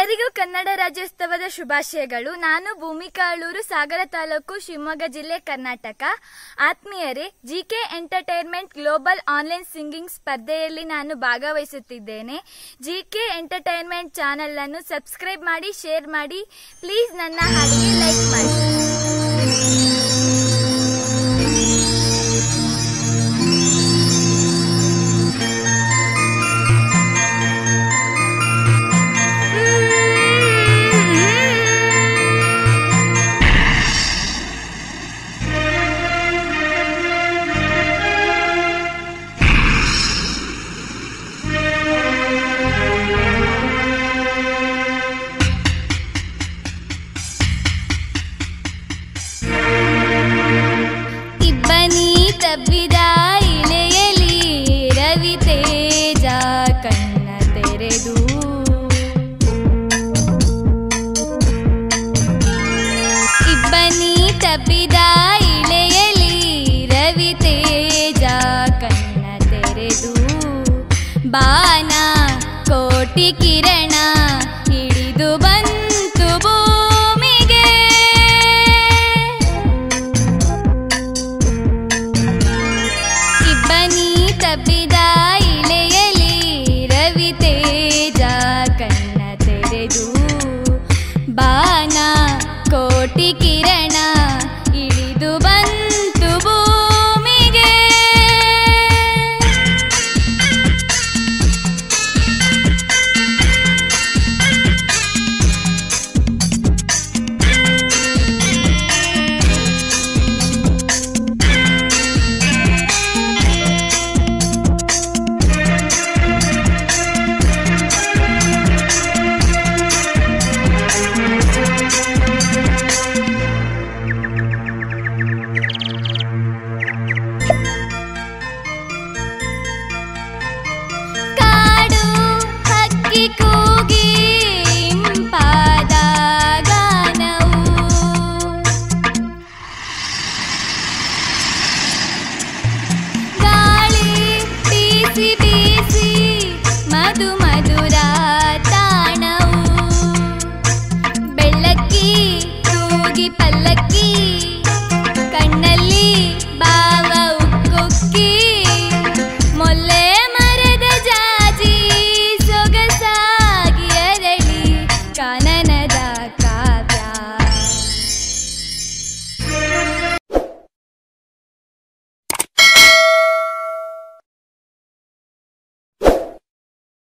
ಎಲ್ಲರಿಗೂ ಕನ್ನಡ ರಾಜ್ಯೋತ್ಸವದ ಶುಭಾಶಯಗಳು ನಾನು ಭೂಮಿಕಾ ಅಳೂರು ಸಾಗರ ತಾಲೂಕು ಶಿವಮೊಗ್ಗ ಜಿಲ್ಲೆ ಕರ್ನಾಟಕ ಆತ್ಮೀಯರೇ GK entertainment global online singing ಸ್ಪರ್ಧೆಯಲ್ಲಿ ನಾನು ಭಾಗವಹಿಸುತ್ತಿದ್ದೇನೆ ಜಿಕೆ ಎಂಟರ್ಟೈನ್ಮೆಂಟ್ ಚಾನೆಲ್ ಅನ್ನು ಸಬ್ಸ್ಕ್ರೈಬ್ ಮಾಡಿ ಶೇರ್ ಮಾಡಿ ಪ್ಲೀಸ್ ನನ್ನ ಹಾಡಿಗೆ ಲೈಕ್ ಮಾಡಿ